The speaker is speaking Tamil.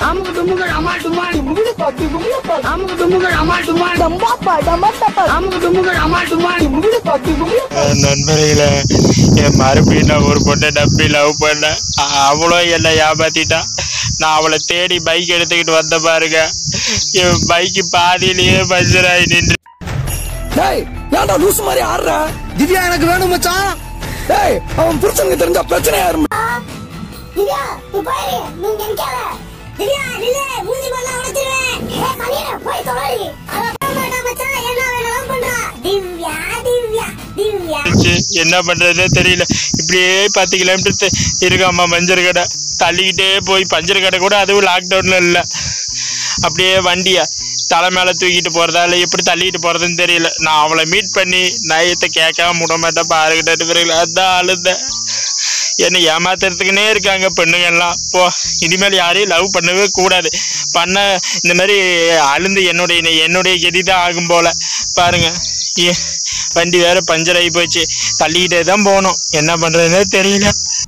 அமுக்கு டுமுகள் அமால் டுமால் அமுக்கு டுமுகள் அமால் டுமால் அமுக்கு டுமுகள் அமால் டுமால் நண்பர்களே என் மறுபடியும் நான் ஒரு பொண்ணை நம்பி லவ் பண்ணேன் அ- அவளும் என்னை ஏமாத்திட்டா நான் அவளை தேடி பைக் எடுத்துக்கிட்டு வந்த பாருங்க என் பைக்கு பாதியிலேயே பஞ்சராகி நின்று டேய் ஏன்டா லூசு மாதிரி ஆடுற திவ்யா எனக்கு வேணும் மச்சான் டேய் அவன் புருஷனுக்கு தெரிஞ்சா பிரச்சனையா இருக்கும் திவ்யா நீ போயிரு நீ இங்க நிக்காத திவ்யா நில்லு மூஞ்சி பண்ணா உடைச்சிருவேன் ஏ மணியன போய் தொலைடி அவ போக மாட்டா மச்சான் என்ன வேணாலும் பண்றா திவ்யா திவ்யா திவ்யா இருந்துச்சு. என்ன பண்றதுன்னே தெரியல இப்படியே பத்து கிலோமீட்டர் இருக்காமா பஞ்சர் கடை தள்ளிக்கிட்டே போய் பஞ்சர் கடை கூட அதுவும் லாக்டவுன்ல இல்லை அப்படியே வண்டியை தலை மேலே தூக்கிட்டு போறதா இல்லை எப்படி தள்ளிட்டு போறதுன்னு தெரியல நான் அவளை மீட் பண்ணி நயத்தை கேட்காம விட மாட்டேன் பாருக்கிட்ட பிறகு அதான் அழுதேன் என்னை ஏமாத்துறதுக்குன்னே இருக்காங்க பெண்ணுங்க எல்லாம் போ இனிமேல் யாரையும் லவ் பண்ணவே கூடாது பண்ண இந்த மாதிரி அழுந்து என்னுடைய என்னுடைய கதி தான் ஆகும் போல பாருங்க ஏ, வண்டி வேற பஞ்சர் ஆகி போச்சு தள்ளிக்கிட்டே தான் போகணும் என்ன பண்றதுன்னே தெரியல